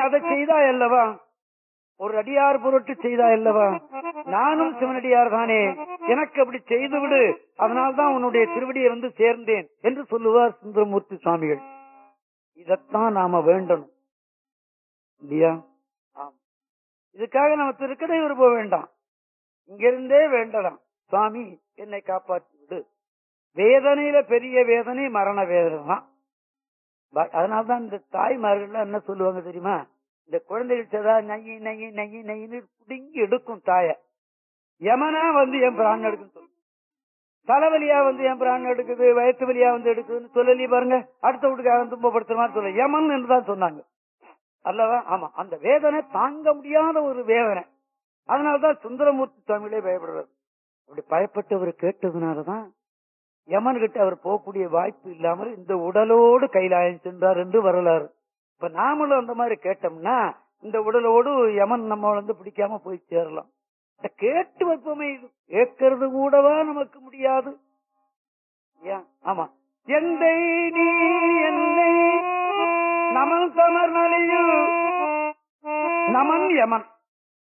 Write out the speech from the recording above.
அதை செய்தாய் அல்லவா ஒரு அடியார் பொருட்டு செய்தாய் அல்லவா நானும் சிவனடியார் தானே எனக்கு அப்படி செய்து விடு அதனால்தான் உன்னுடைய திருவடியை வந்து சேர்ந்தேன் என்று சொல்லுவார் சுந்தரமூர்த்தி சுவாமிகள் இதத்தான் நாம வேண்டணும் இல்லையா ஆம். இதுக்காக நம்ம திருக்கடையூர் போக வேண்டாம் இங்கிருந்தே வேண்டலாம் சுவாமி என்னை காப்பாற்றி விடு வேதனையில பெரிய வேதனை மரண வேதனை தான் ப- அதனால்தான் இந்த தாய்மார்கள் என்ன சொல்லுவாங்க தெரியுமா இந்த குழந்தைகள் சதா நையி நையி நையி நையின்னு புடுங்கி எடுக்கும் தாய யமனா வந்து என் பிராணம் எடுக்குன்னு சொல்லு தலைவலியா வந்து என் பிராணம் எடுக்குது வயத்து வலியா வந்து எடுக்குதுன்னு சொல்லலி பாருங்க அடுத்த வீட்டுக்காரன் துன்பப்படுத்துற மாதிரி சொல்ல யமன் என்று தான் சொன்னாங்க அல்லவா ஆமா அந்த வேதனை தாங்க முடியாத ஒரு வேதனை அதனாலதான் சுந்தரமூர்த்தி சுவாமிகளே பயப்படுறாரு அப்படி பயப்பட்டவர் கேட்டதுனாலதான் யமன் கிட்ட அவர் போகக்கூடிய வாய்ப்பு இல்லாமல் இந்த உடலோடு கைலாயம் சென்றார் என்று வரலாறு இப்ப நாமளும் அந்த மாதிரி கேட்டோம்னா இந்த உடலோடு யமன் நம்ம வந்து பிடிக்காம போய் சேரலாம் இந்த கேட்டு வைப்போமே இது கேட்கறது கூடவா நமக்கு முடியாது ஏன்? ஆமா எந்தை நீ என்னை நமன் சமர் நலியில் நமன் யமன்